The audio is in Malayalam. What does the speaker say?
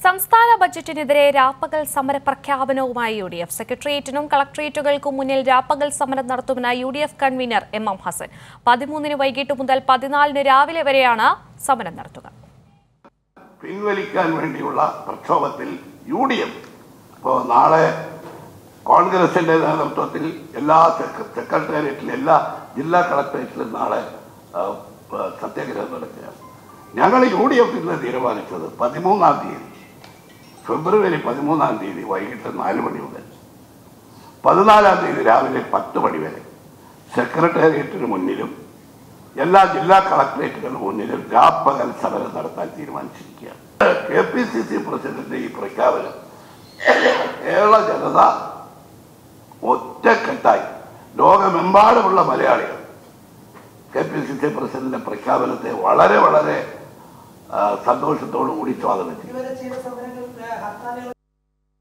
സംസ്ഥാന ബജറ്റിനെതിരെ രാപ്പകൽ സമര പ്രഖ്യാപനവുമായി യു ഡി എഫ് സെക്രട്ടേറിയറ്റിനും കളക്ടറേറ്റുകൾക്കും മുന്നിൽ രാപ്പകൽ സമരം നടത്തുമെന്ന് U D F convener M M Hassan പതിമൂന്നിന് വൈകിട്ട് മുതൽ പതിനാലിന് രാവിലെ വരെയാണ് സമരം നടത്തുക പിൻവലിക്കാൻ വേണ്ടിയുള്ള പ്രക്ഷോഭത്തിൽ യു ഡി എഫ് ഇപ്പോൾ നാളെ കോൺഗ്രസിന്റെ നേതൃത്വത്തിൽ എല്ലാ സെക്ര- സെക്രട്ടേറിയറ്റിലും എല്ലാ ജില്ലാ കളക്ടറേറ്റിലും നാളെ ആ, ആ, സത്യാഗ്രഹം നടക്കുകയാണ് ഞങ്ങൾ യു ഡി എഫ് ഇന്ന് തീരുമാനിച്ചത് പതിമൂന്നാം തീയതി ഫെബ്രുവരി പതിമൂന്നാം തീയതി വൈകിട്ട് നാല് മണി മുതൽ പതിനാലാം തീയതി രാവിലെ പത്ത് മണി വരെ സെക്രട്ടേറിയറ്റിന് മുന്നിലും എല്ലാ ജില്ലാ കളക്ടറേറ്റുകളുടെ മുന്നിലും രാപ്പകൽ സമരം നടത്താൻ തീരുമാനിച്ചിരിക്കുകയാണ് K P C C president ഈ പ്രഖ്യാപനം കേരള ജനത ഒറ്റക്കെട്ടായി ലോകമെമ്പാടുമുള്ള മലയാളികൾ കെ പി സി സി പ്രസിഡന്റിന്റെ പ്രഖ്യാപനത്തെ വളരെ വളരെ ആ, സന്തോഷത്തോടു കൂടി സ്വാഗതം ചെയ്തു ഇതുവരെ ചെയ്ത സമരങ്ങൾ